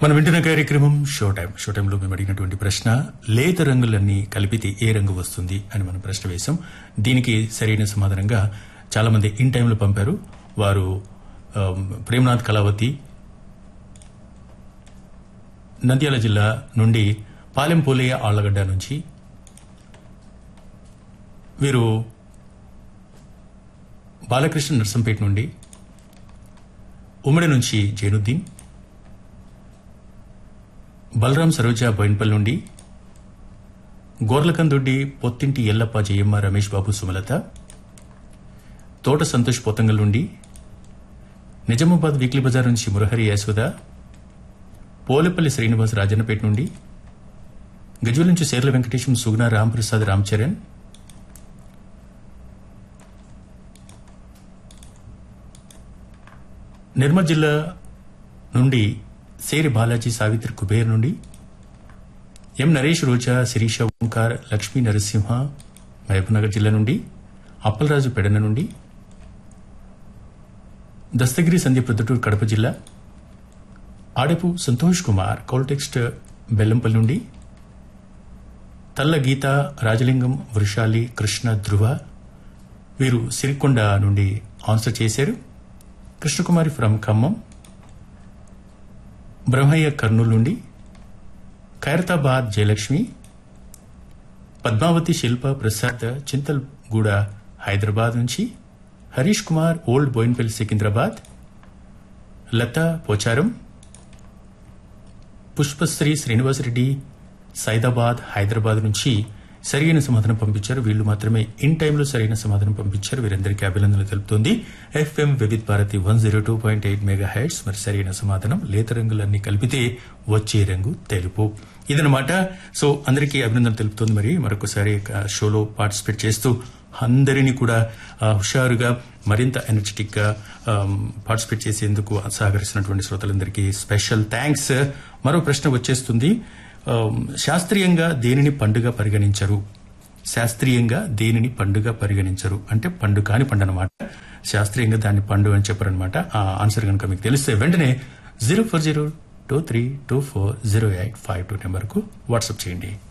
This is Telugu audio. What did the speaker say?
మనం వింటున్న కార్యక్రమం షో టైం షో టైంలో మేము అడిగినటువంటి ప్రశ్న లేత రంగులన్నీ కలిపితే ఏ రంగు వస్తుంది అని మనం ప్రశ్న వేశాం దీనికి సరైన సమాధానంగా చాలా మంది ఇన్ టైంలో పంపారు వారు ఆమ్, ప్రేమనాథ్ కళావతి నంద్యాల జిల్లా నుండి పాలెం పోలయ్య ఆళ్లగడ్డ నుంచి వీరు బాలకృష్ణ నర్సంపేట నుండి ఉమ్మడి నుంచి జైనుద్దీన్ బలరాం సరోజ బోయిన్పల్ నుండి గోర్లకందొడ్డి పొత్తింటి ఎల్లప్ప జయమ్మ రమేష్ బాబు సుమలత తోట సంతోష్ పోతంగల్ నుండి నిజామాబాద్ వీక్లీ బజార్ నుంచి మురహరి యశోద పోలేపల్లి శ్రీనివాస్ రాజన్నపేట నుండి గజ్వల్ నుంచి సేర్ల వెంకటేశం సుగుణ రాంప్రసాద్ రామ్ చరణ్ నిర్మల్ జిల్లా నుండి సేరి బాలాజీ సావిత్రి కుబేర్ నుండి ఎం నరేష్ రోజా శిరీష ఓంకార్ లక్ష్మీ నరసింహ మహబూబ్నగర్ జిల్లా నుండి అప్పలరాజు పెడన నుండి దస్తగిరి సంధ్య ప్రొద్దుటూరు కడప జిల్లా ఆడపు సంతోష్ కుమార్ కాల్టెక్స్ట్ బెల్లంపల్లి నుండి తల్ల గీత రాజలింగం వృషాలి కృష్ణ ధ్రువ వీరు సిరికొండ నుండి ఆన్సర్ చేశారు కృష్ణకుమారి ఫ్రమ్ ఖమ్మం బ్రహ్మయ్య కర్నూలు నుండి ఖైరతాబాద్ జయలక్ష్మి పద్మావతి శిల్ప ప్రసాద్ చింతల్గూడ హైదరాబాద్ నుంచి హరీష్ కుమార్ ఓల్డ్ బోయిన్పల్లి సికింద్రాబాద్ లతా పోచారం పుష్పశ్రీ శ్రీనివాసరెడ్డి సైదాబాద్ హైదరాబాద్ నుంచి సరైన సమాధానం పంపించారు వీళ్ళు మాత్రమే ఇన్ టైంలో సరైన సమాధానం పంపించారు వీరందరికీ అభినందనలు తెలుపుతోంది FM Vividh Bharati one zero two point eight mega hertz మరి సరైన సమాధానం లేత రంగులన్నీ కలిపితే వచ్చే రంగు తెలుపు ఇదనమాట సో అందరికీ అభినందనలు తెలుపుతోంది మరి మరొకసారి ఆ, షోలో పార్టిసిపేట్ చేస్తూ అందరినీ కూడా ఆ, హుషారుగా మరింత ఎనర్జెటిక్ గా ఆమ్, పార్టిసిపేట్ చేసేందుకు సహకరిస్తున్నటువంటి శ్రోతలందరికీ స్పెషల్ థ్యాంక్స్ మరో ప్రశ్న వచ్చేస్తుంది ఆమ్, శాస్త్రీయంగా దేనిని పండుగ పరిగణించరు శాస్త్రీయంగా దేనిని పండుగ పరిగణించరు అంటే పండు కాని పండు అనమాట శాస్త్రీయంగా దాన్ని పండు అని చెప్పారనమాట ఆ ఆన్సర్ కనుక మీకు తెలిస్తే వెంటనే zero four zero two three two four zero eight five two నెంబర్కు వాట్సాప్ చేయండి